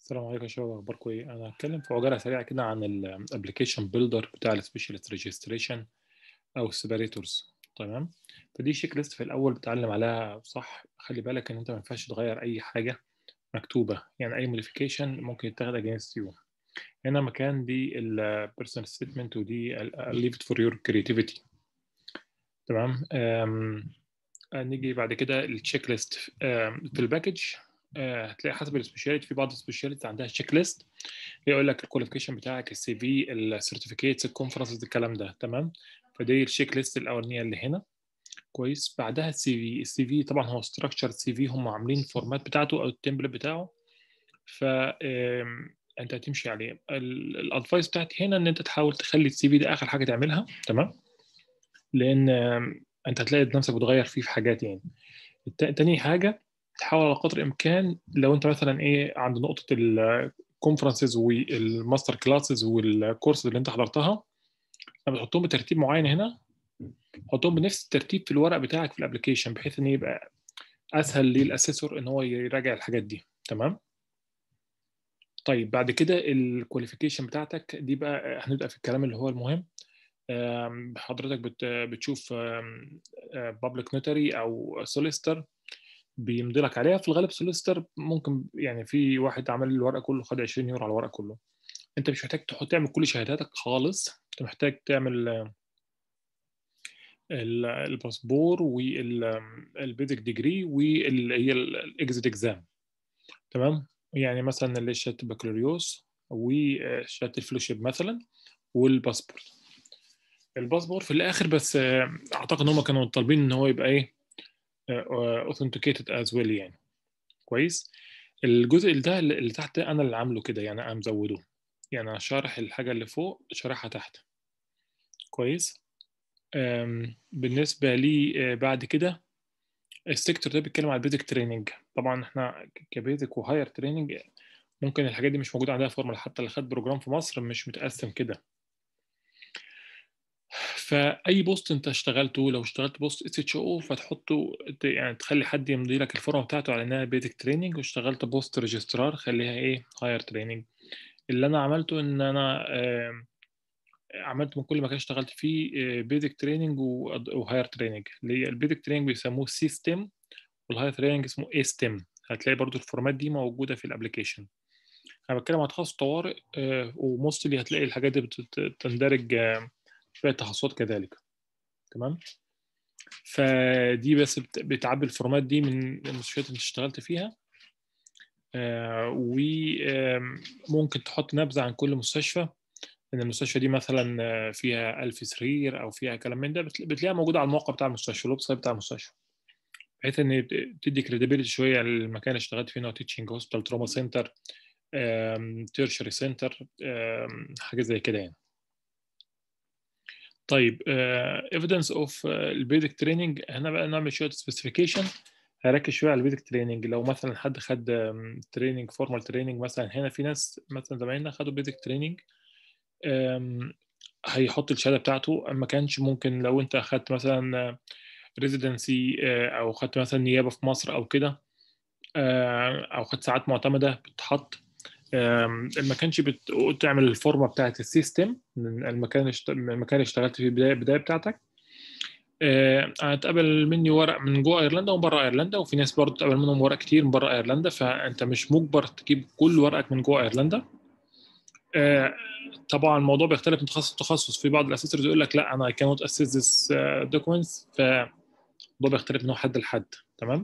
السلام عليكم يا شباب اخباركم ايه انا هتكلم في عجاله سريعه كده عن الابلكيشن بيلدر بتاع السبيشالست ريجستريشن او السيبريتورز تمام فدي شيك ليست في الاول بتعلم عليها صح خلي بالك ان انت ما ينفعش تغير اي حاجه مكتوبه يعني اي موديفيكيشن ممكن يتاخد اجينست يو هنا مكان دي البيرسونال ستيتمنت ودي leave it for your creativity تمام نيجي بعد كده التشيك ليست في الباكج هتلاقي حسب السبيشاليتي في بعض السبيشاليتي عندها تشيك ليست يقول لك الكواليفيكيشن بتاعك السي في السيرتيفيكيتس الكونفرنسز الكلام ده تمام فدي التشيك ليست الاولانيه اللي هنا كويس بعدها السي في السي في طبعا هو ستراكشر سي في هم عاملين الفورمات بتاعته او التمبلت بتاعه ف انت هتمشي عليه الادفايس بتاعتي هنا ان انت تحاول تخلي السي في ده اخر حاجه تعملها تمام لان انت هتلاقي نفسك بتغير فيه في حاجات يعني تاني حاجه تحاول على قدر الامكان لو انت مثلا ايه عند نقطه الكونفرنسز والماستر كلاسز والكورس اللي انت حضرتها لما تحطهم بترتيب معين هنا حطهم بنفس الترتيب في الورق بتاعك في الابلكيشن بحيث ان يبقى اسهل للاسيسور ان هو يراجع الحاجات دي تمام طيب بعد كده الكواليفيكيشن بتاعتك دي بقى هنبدا في الكلام اللي هو المهم حضرتك بتشوف بابليك نوتاري او سوليستر بيمضي لك عليها في الغالب سوليستر ممكن يعني في واحد عمل الورق كله خد 20 يورو على الورق كله انت مش محتاج تحط تعمل كل شهاداتك خالص انت محتاج تعمل الباسبور والبيزك ديجري واللي هي الاكزيت اكزام تمام يعني مثلا اللي شهاده البكالوريوس وشهاده الفلوشيب مثلا والباسبور الباسبور في الاخر بس اعتقد ان هم كانوا طالبين ان هو يبقى ايه authenticated as well يعني كويس الجزء ده اللي تحت انا اللي عامله كده يعني انا مزوده يعني انا شارح الحاجه اللي فوق شارحها تحت كويس بالنسبه لي بعد كده السيكتور ده بيتكلم على البيزك تريننج طبعا احنا كبيزك وهاير تريننج ممكن الحاجات دي مش موجوده عندها فورمال حتى اللي خد بروجرام في مصر مش متقسم كده فاي بوست انت اشتغلته لو اشتغلت بوست اس اتش او فتحطه يعني تخلي حد يمضي لك الفورمه بتاعته على انها بيزك تريننج واشتغلت بوست ريجسترار خليها ايه هاير تريننج اللي انا عملته ان انا عملت من كل مكان اشتغلت فيه بيزك تريننج وهاير تريننج اللي هي البيزك تريننج بيسموه سيستم والهاير تريننج اسمه اي ستيم هتلاقي برضو الفورمات دي موجوده في الابلكيشن انا بتكلم عن تخصص طوارئ وموستلي هتلاقي الحاجات دي بتندرج شويه تخصصات كذلك تمام فدي بس بتعبي الفورمات دي من المستشفيات اللي اشتغلت فيها آه وممكن تحط نبذه عن كل مستشفى ان المستشفى دي مثلا فيها 1000 سرير او فيها كلام من ده بتلاقيها موجوده على الموقع بتاع المستشفى الويب سايت بتاع المستشفى بحيث ان تدي كريديبيليتي شويه للمكان اللي اشتغلت فيه تيتشنج هوسبيتال تروما سنتر تيرشري سنتر حاجه زي كده يعني طيب ايفيدنس اوف البيزك تريننج هنا بقى نعمل شويه سبيسيفيكيشن هركز شويه على البيزك تريننج لو مثلا حد خد تريننج فورمال تريننج مثلا هنا في ناس مثلا زمايلنا خدوا بيزك تريننج هيحط الشهاده بتاعته ما كانش ممكن لو انت اخدت مثلا ريزيدنسي او خدت مثلا نيابه في مصر او كده او خدت ساعات معتمده بتتحط ما كانش بتعمل الفورمه بتاعت السيستم المكان المكان اللي اشتغلت فيه البدايه البدايه بتاعتك هتقبل مني ورق من جوه ايرلندا ومن بره ايرلندا وفي ناس برضه تقبل منهم ورق كتير من بره ايرلندا فانت مش مجبر تجيب كل ورقك من جوه ايرلندا طبعا الموضوع بيختلف من تخصص لتخصص في بعض الاسيسورز يقول لك لا انا اي كانوت اسيس ذس دوكيومنتس فالموضوع بيختلف من حد لحد تمام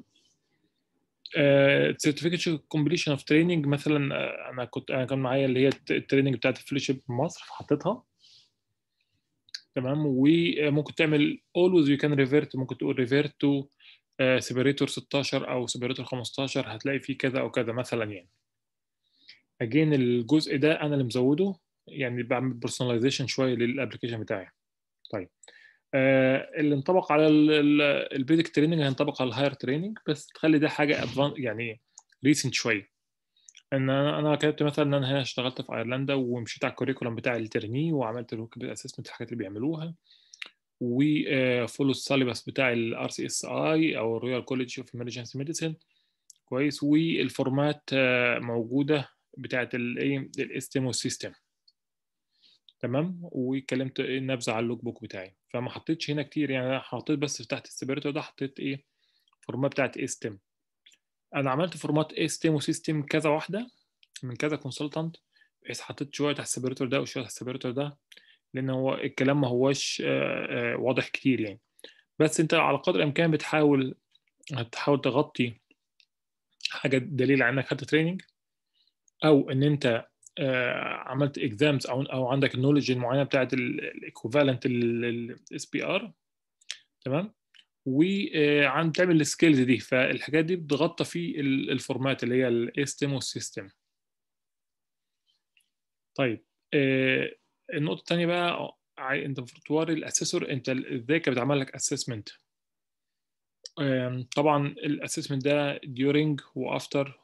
سيرتيفيكت كومبليشن اوف تريننج مثلا انا كنت انا كان معايا اللي هي التريننج بتاعت الفلوشيب في مصر فحطيتها تمام وممكن تعمل اولويز يو كان ريفيرت ممكن تقول ريفيرت تو سيبريتور 16 او سيبريتور 15 هتلاقي فيه كذا او كذا مثلا يعني اجين الجزء ده انا اللي مزوده يعني بعمل بيرسوناليزيشن شويه للابلكيشن بتاعي طيب آه اللي انطبق على البيزك تريننج هينطبق على الهاير تريننج بس تخلي ده حاجه ادفان يعني ريسنت شويه ان انا انا كتبت مثلا ان انا هنا اشتغلت في ايرلندا ومشيت على الكوريكولم بتاع الترني وعملت الوك اسسمنت الحاجات اللي بيعملوها وفولو الساليبس بتاع الار سي اس اي او الرويال كوليدج اوف ايمرجنسي ميديسن كويس والفورمات موجوده بتاعت الايه الاستيم والسيستم تمام واتكلمت نبذه على اللوك بوك بتاعي فما حطيتش هنا كتير يعني انا حطيت بس تحت السيبريتور ده حطيت ايه فورمات بتاعت استيم انا عملت فورمات استيم وسيستم كذا واحده من كذا كونسلتنت بحيث حطيت شويه تحت السيبريتور ده وشويه تحت السيبريتور ده لان هو الكلام ما هوش واضح كتير يعني بس انت على قدر الامكان بتحاول هتحاول تغطي حاجه دليل على انك خدت تريننج او ان انت عملت اكزامز او او عندك النولج المعينه بتاعت الايكوفالنت الاس بي ار تمام وعم تعمل السكيلز دي فالحاجات دي بتغطى في الفورمات اللي هي الاستم والسيستم طيب النقطه الثانيه بقى انت المفروض توري الاسيسور انت ازاي كان بيتعمل لك اسسمنت طبعا الاسسمنت ده during وافتر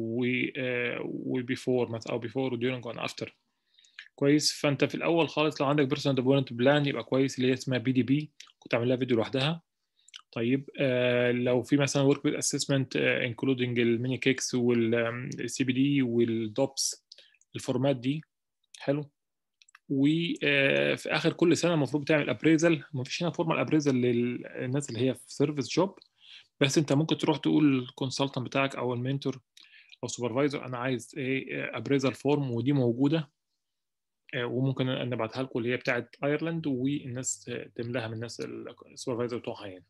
وبيفور مثلا او بيفور وديورنج وان افتر كويس فانت في الاول خالص لو عندك بيرسونال ديفلوبمنت بلان يبقى كويس اللي هي اسمها بي دي بي كنت عامل لها فيديو لوحدها طيب آه لو في مثلا ورك ويز اسسمنت انكلودنج الميني كيكس والسي بي دي والدوبس الفورمات دي حلو وفي اخر كل سنه المفروض تعمل ابريزل ما فيش هنا فورمال ابريزل للناس اللي هي في سيرفيس جوب بس انت ممكن تروح تقول للكونسلتنت بتاعك او المنتور او سوبرفايزر انا عايز ايه ابريزل فورم ودي موجوده وممكن نبعتها لكم اللي هي بتاعت ايرلاند والناس تملاها من الناس السوبرفايزر بتوعها يعني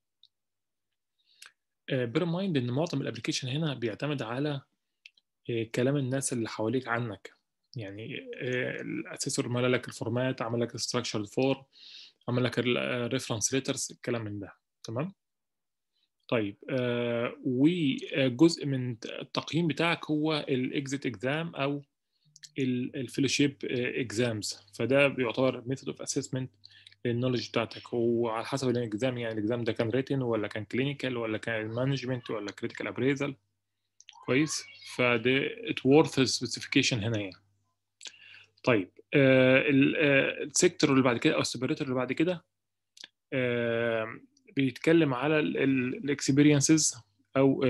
بير مايند ان معظم الابلكيشن هنا بيعتمد على كلام الناس اللي حواليك عنك يعني الاسيسور مال لك الفورمات عمل لك الستراكشر فور عمل لك الريفرنس ليترز الكلام من ده تمام طيب آه وجزء من التقييم بتاعك هو الاكزيت اكزام او الفيلوشيب اكزامز فده بيعتبر ميثود اوف اسسمنت للنولج بتاعتك وعلى حسب الاكزام يعني الاكزام ده كان ريتن ولا كان كلينيكال ولا كان مانجمنت ولا كريتيكال ابريزل كويس فده ات وورث سبيسيفيكيشن هنا يعني طيب آه السيكتور اللي بعد كده او السيبريتور اللي بعد كده آه بيتكلم على الاكسبيرينسز او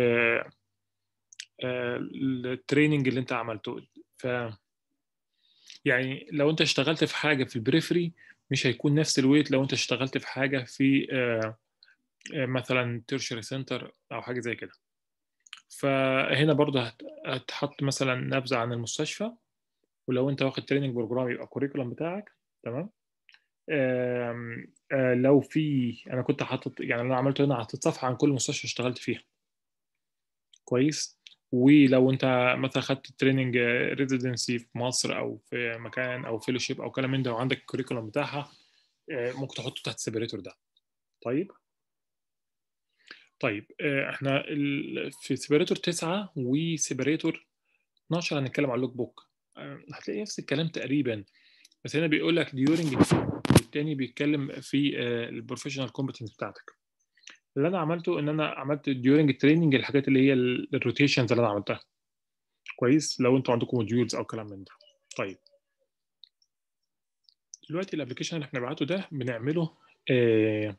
التريننج اللي انت عملته ف يعني لو انت اشتغلت في حاجه في البريفري مش هيكون نفس الويت لو انت اشتغلت في حاجه في مثلا تيرشري سنتر او حاجه زي كده فهنا برضه هتحط مثلا نبذه عن المستشفى ولو انت واخد تريننج بروجرام يبقى الكوريكولم بتاعك تمام آم آم لو في انا كنت حاطط يعني انا عملته هنا حطيت صفحه عن كل مستشفى اشتغلت فيها كويس ولو انت مثلا خدت تريننج ريزيدنسي في مصر او في مكان او فيلوشيب او كلام من ده وعندك الكوريكولم بتاعها ممكن تحطه تحت السيبريتور ده طيب طيب احنا في سيبريتور 9 وسيبريتور 12 هنتكلم على اللوك بوك هتلاقي نفس الكلام تقريبا بس هنا بيقول لك ديورنج التاني بيتكلم في البروفيشنال كومبتنس بتاعتك اللي انا عملته ان انا عملت ديورنج التريننج الحاجات اللي هي الروتيشنز اللي انا عملتها كويس لو انتوا عندكم موديولز او كلام من ده طيب دلوقتي الابلكيشن اللي احنا بنبعته ده بنعمله آه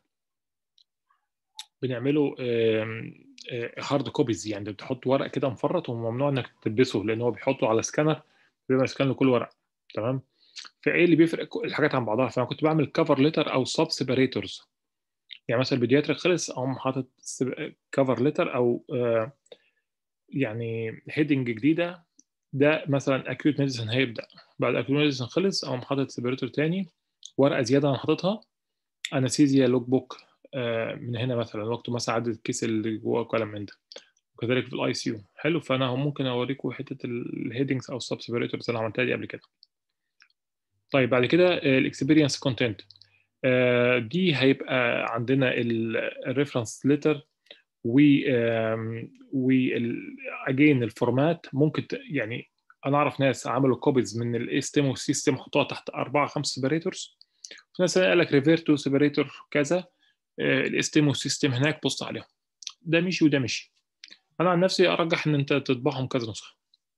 بنعمله هارد كوبيز يعني بتحط ورق كده مفرط وممنوع انك تلبسه لان هو بيحطه على سكانر بيبقى سكان لكل ورق تمام فايه اللي بيفرق الحاجات عن بعضها فانا كنت بعمل كفر ليتر او سب سيبريتورز يعني مثلا البيدياتريك خلص اقوم حاطط كفر ليتر او آه يعني هيدنج جديده ده مثلا اكيوت ميديسن هيبدا بعد اكيوت ميديسن خلص اقوم حاطط سيبريتور تاني ورقه زياده انا حاططها انستيزيا لوك بوك آه من هنا مثلا وقت مثلا عدد الكيس اللي جوه كلام من ده وكذلك في الاي سي يو حلو فانا ممكن اوريكم حته الهيدنجز او السب سيبريتورز اللي عملتها دي قبل كده طيب بعد كده الاكسبيرينس كونتنت دي هيبقى عندنا الريفرنس ليتر و و اجين الفورمات ممكن يعني انا اعرف ناس عملوا كوبيز من الاستيم والسيستم حطوها تحت اربعه خمس سيبريتورز في ناس قال لك ريفيرتو سيبريتور كذا الاستيم والسيستم هناك بص عليهم ده مشي وده مشي انا عن نفسي ارجح ان انت تطبعهم كذا نسخه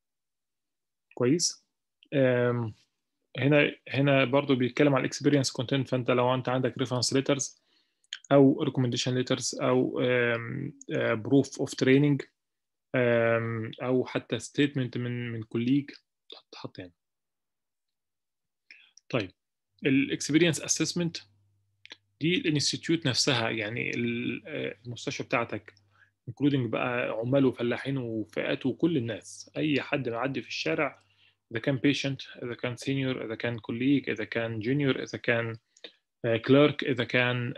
كويس هنا هنا برضو بيتكلم على الاكسبيرينس كونتنت فانت لو انت عندك ريفرنس ليترز او ريكومنديشن ليترز او بروف اوف تريننج او حتى ستيتمنت من من كوليج تحط هنا طيب الاكسبيرينس اسسمنت دي الانستيتيوت نفسها يعني المستشفى بتاعتك انكلودنج بقى عمال وفلاحين وفئات وكل الناس اي حد معدي في الشارع اذا كان بيشنت اذا كان سينيور اذا كان كوليج اذا كان جونيور اذا كان كليرك اذا كان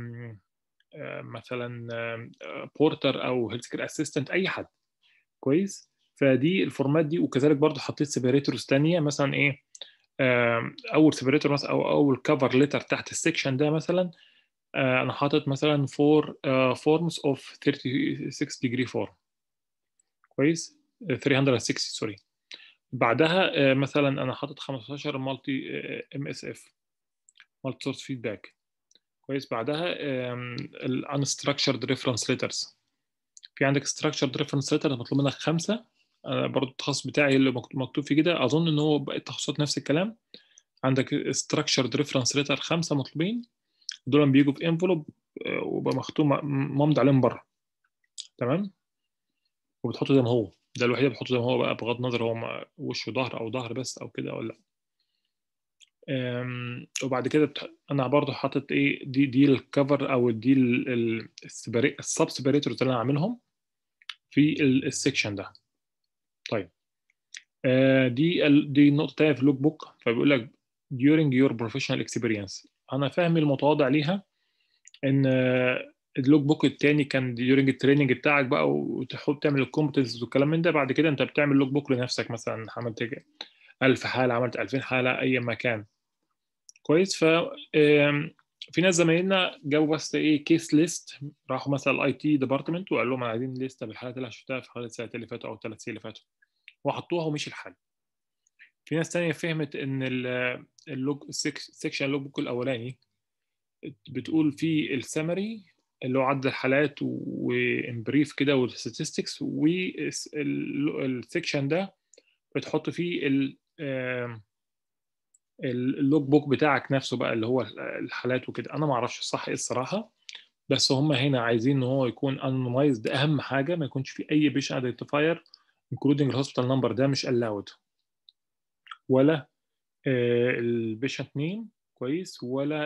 مثلا بورتر او هيلث كير اسيستنت اي حد كويس فدي الفورمات دي وكذلك برضو حطيت سيبريتورز ثانيه مثلا ايه اول سيبريتور مثلا او اول كفر ليتر تحت السكشن ده مثلا انا حاطط مثلا فور فورمز اوف 36 ديجري فورم كويس 360 سوري بعدها مثلا انا حاطط 15 مالتي ام اس اف مالتي سورس فيدباك كويس بعدها الانستراكشرد ريفرنس ليترز في عندك structured reference letter مطلوب منك خمسه انا برضو التخصص بتاعي اللي مكتوب فيه كده اظن ان هو بقى التخصصات نفس الكلام عندك structured reference letter خمسه مطلوبين دول بيجوا في انفلوب وبقى مختوم ممضي عليهم بره تمام وبتحطه زي ما هو ده الوحيد اللي بتحطه زي ما هو بقى بغض النظر هو وشه ظهر او ظهر بس او كده ولا لا وبعد كده بتح... انا برضه حاطط ايه دي دي الكفر او دي السب سيبريتورز اللي انا عاملهم في السكشن ده طيب آه دي ال... دي النقطه الثانيه في اللوك بوك فبيقول لك during your professional experience انا فاهمي المتواضع ليها ان اللوك بوك الثاني كان during التريننج بتاعك بقى وتحط تعمل الكومبتنس والكلام من ده بعد كده انت بتعمل لوك بوك لنفسك مثلا عملت 1000 حاله عملت 2000 حاله اي مكان كويس ف في ناس زمايلنا جابوا بس ايه كيس ليست راحوا مثلا الاي تي ديبارتمنت وقال لهم عايزين ليسته بالحالات اللي شفتها في خلال السنتين اللي فاتوا او الثلاث سنين اللي فاتوا وحطوها ومشي الحال في ناس تانية فهمت ان اللوج السكشن لوج بوك الاولاني بتقول فيه السمري اللي هو عدد الحالات وامبريف كده والستاتستكس والسكشن ده بتحط فيه ال اللوج بوك بتاعك نفسه بقى اللي هو الحالات وكده انا ما اعرفش الصح ايه الصراحه بس هم هنا عايزين ان هو يكون انونايزد اهم حاجه ما يكونش في اي بيشن ايدنتيفاير انكلودنج الهوسبيتال نمبر ده مش الاود ولا البيشنت نيم كويس ولا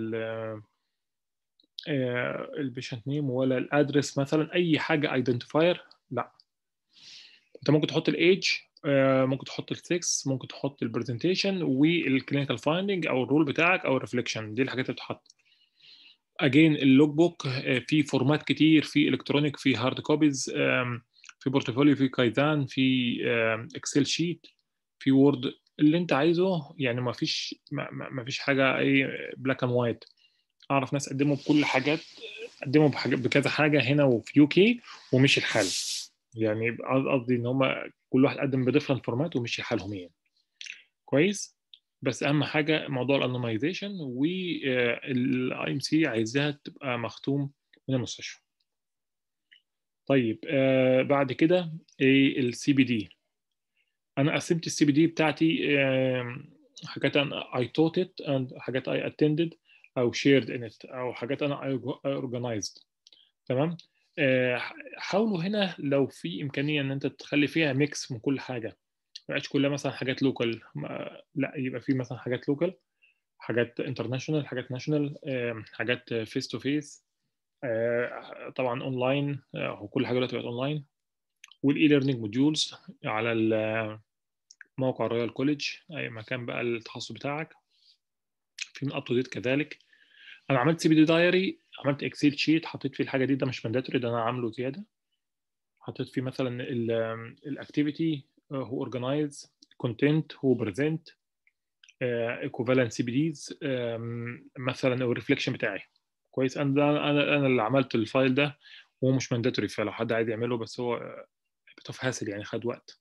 البيشنت نيم ولا الادرس مثلا اي حاجه ايدنتيفاير لا انت ممكن تحط الايدج ممكن تحط السكس ممكن تحط البرزنتيشن والكلينيكال فايندنج او الرول بتاعك او الريفليكشن دي الحاجات اللي بتتحط اجين اللوج بوك في فورمات كتير في الكترونيك في هارد كوبيز في بورتفوليو في كايزان في اكسل شيت في وورد اللي انت عايزه يعني ما فيش ما فيش حاجه اي بلاك اند وايت اعرف ناس قدموا بكل حاجات قدموا بكذا حاجه هنا وفي يو كي ومشي الحال يعني قصدي ان هم كل واحد قدم بديفرنت فورمات ومشي حالهم يعني كويس بس اهم حاجه موضوع الانونايزيشن والاي ام سي عايزاها تبقى مختوم من المستشفى طيب آه بعد كده السي بي دي انا قسمت السي بي دي بتاعتي آه حاجات انا اي توت ات and حاجات اي اتندد او شيرد ان ات او حاجات انا اي اورجنايزد تمام حاولوا هنا لو في امكانيه ان انت تخلي فيها ميكس من كل حاجه ما يبقاش كلها مثلا حاجات لوكال لا يبقى في مثلا حاجات لوكال حاجات انترناشونال حاجات ناشونال حاجات فيس تو فيس طبعا اونلاين وكل حاجه دلوقتي بقت اونلاين والاي ليرنينج موديولز على موقع رويال كوليدج اي مكان بقى التخصص بتاعك في من اب تو ديت كذلك انا عملت سي بي دي دايري عملت اكسل شيت حطيت فيه الحاجه دي ده مش مانداتوري ده انا عامله زياده حطيت فيه مثلا الاكتيفيتي هو اورجنايز كونتنت هو بريزنت ايكوفالنت سي بي ديز مثلا الريفليكشن بتاعي كويس انا انا انا اللي عملت الفايل ده وهو مش مانداتوري فلو حد عايز يعمله بس هو بتفهسل يعني خد وقت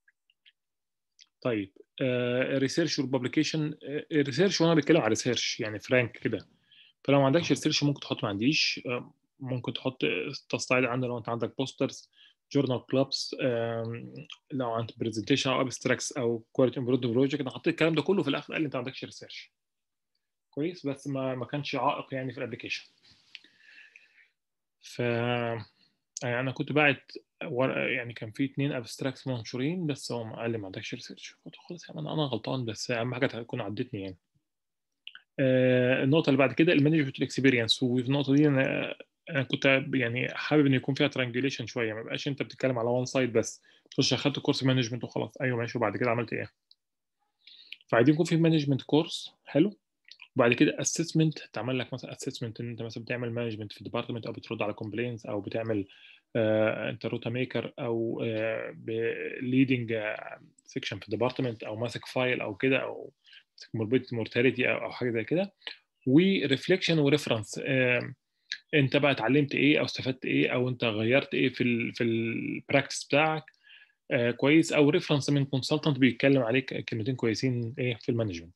طيب ريسيرش والببليكيشن الريسيرش وانا بتكلم على ريسيرش يعني فرانك كده فلو ما عندكش ريسيرش ممكن تحط ما عنديش ممكن تحط تستعيد عنده لو انت عندك بوسترز جورنال كلابس لو عندك برزنتيشن او ابستراكس او كواليتي امبروفمنت بروجكت انا حطيت الكلام ده كله في الاخر قال لي انت ما عندكش ريسيرش كويس بس ما ما كانش عائق يعني في الابلكيشن ف يعني انا كنت باعت ورقه يعني كان في اتنين ابستراكت منشورين بس هو قال لي ما عندكش ريسيرش قلت له خلاص يا عم انا انا غلطان بس اهم حاجه تكون عدتني يعني آه النقطه اللي بعد كده المانجمنت اكسبيرينس وفي النقطه دي انا انا كنت يعني حابب ان يكون فيها ترانجوليشن شويه ما يبقاش انت بتتكلم على وان سايد بس تخش اخدت كورس مانجمنت وخلاص ايوه ماشي وبعد كده عملت ايه فعايزين يكون في مانجمنت كورس حلو وبعد كده اسسمنت تعمل لك مثلا اسسمنت ان انت مثلا بتعمل مانجمنت في ديبارتمنت او بترد على كومبلينز او بتعمل آه انت روتا ميكر او آه ليدنج سيكشن في ديبارتمنت او ماسك فايل او كده او ماسك مورتاليتي او, أو حاجه زي كده وريفليكشن وريفرنس آه انت بقى اتعلمت ايه او استفدت ايه او انت غيرت ايه في ال في البراكتس بتاعك آه كويس او ريفرنس من كونسلتنت بيتكلم عليك كلمتين كويسين ايه في المانجمنت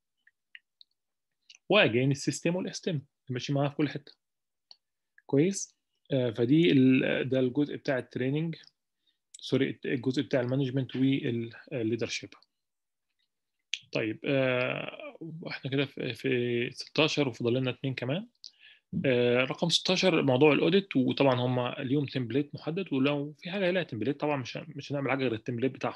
واجين السيستم والاستم ماشي معاها في كل حته كويس آه فدي ده الجزء بتاع التريننج سوري الجزء بتاع المانجمنت والليدرشيب طيب آه احنا كده في 16 وفاضل لنا اثنين كمان آه رقم 16 موضوع الاوديت وطبعا هم ليهم تمبليت محدد ولو في حاجه لها تمبليت طبعا مش مش هنعمل حاجه غير التمبليت بتاعهم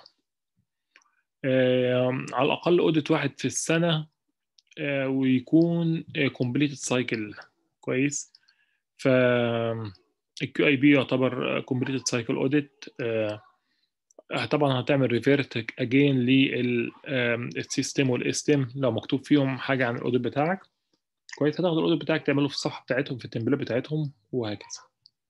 آه على الاقل اوديت واحد في السنه آه ويكون كومبليتد سايكل كويس ف الكيو اي بي يعتبر كومبليتد سايكل اوديت طبعا هتعمل ريفيرت اجين للسيستم والاستم لو مكتوب فيهم حاجه عن الاوديت بتاعك كويس هتاخد الاوديت بتاعك تعمله في الصفحه بتاعتهم في التمبلت بتاعتهم وهكذا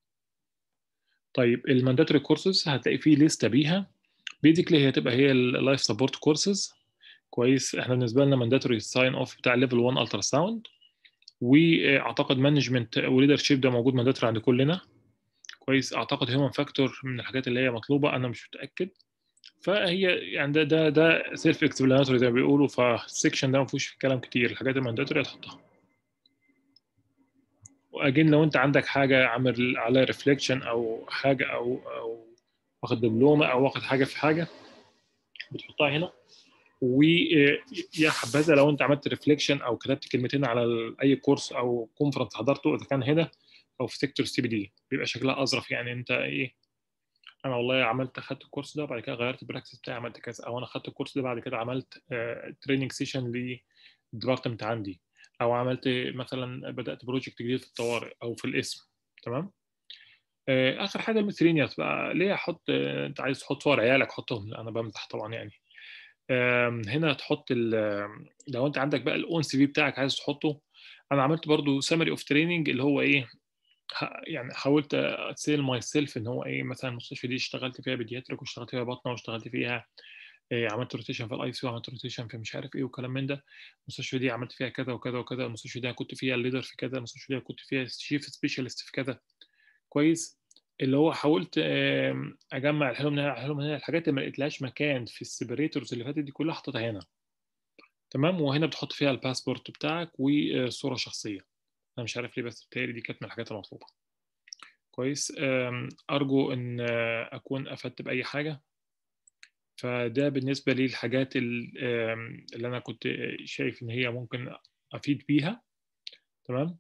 طيب المانداتوري كورسز هتلاقي فيه لسته بيها بيزيكلي هي تبقى هي اللايف سبورت كورسز كويس احنا بالنسبه لنا مانداتوري ساين اوف بتاع ليفل 1 الترا ساوند واعتقد مانجمنت وليدرشيب ده موجود مانداتوري عند كلنا كويس اعتقد هيومن فاكتور من الحاجات اللي هي مطلوبه انا مش متاكد فهي يعني ده ده ده سيلف اكسبلاناتوري زي ما بيقولوا فالسكشن ده ما فيهوش كلام كتير الحاجات المانداتوري هتحطها واجين لو انت عندك حاجه عامل عليها ريفليكشن او حاجه او او واخد دبلومه او واخد حاجه في حاجه بتحطها هنا ويا حبذا لو انت عملت ريفليكشن او كتبت كلمتين على اي كورس او كونفرنس حضرته اذا كان هنا او في سيكتور سي بي دي بيبقى شكلها اظرف يعني انت ايه انا والله عملت اخدت الكورس ده وبعد كده غيرت البراكتس بتاعي عملت كذا او انا اخدت الكورس ده بعد كده عملت تريننج سيشن للديبارتمنت عندي او عملت مثلا بدات بروجكت جديد في الطوارئ او في الاسم تمام اخر حاجه الميثرينياس بقى ليه احط انت عايز تحط صور عيالك حطهم انا بمزح طبعا يعني هنا تحط لو انت عندك بقى الاون سي في بتاعك عايز تحطه انا عملت برضو سمري اوف تريننج اللي هو ايه يعني حاولت اتسيل ماي سيلف ان هو ايه مثلا المستشفى دي اشتغلت فيها بيدياتريك واشتغلت فيها بطنه واشتغلت فيها إيه عملت روتيشن في الاي سي وعملت روتيشن في مش عارف ايه وكلام من ده المستشفى دي عملت فيها كذا وكذا وكذا المستشفى دي كنت فيها الليدر في كذا المستشفى دي كنت فيها شيف سبيشالست في كذا كويس اللي هو حاولت اجمع الحلم من هنا الحلم من هنا الحاجات اللي ما لقيتلهاش مكان في السيبريتورز اللي فاتت دي كلها حطيتها هنا تمام وهنا بتحط فيها الباسبورت بتاعك وصوره شخصيه انا مش عارف ليه بس بتهيألي دي كانت من الحاجات المطلوبه كويس ارجو ان اكون افدت باي حاجه فده بالنسبه لي الحاجات اللي انا كنت شايف ان هي ممكن افيد بيها تمام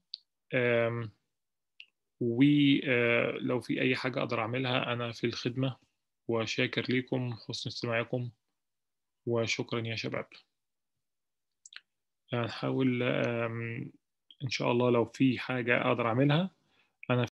ولو في اي حاجه اقدر اعملها انا في الخدمه وشاكر لكم حسن استماعكم وشكرا يا شباب هنحاول ان شاء الله لو في حاجه اقدر اعملها انا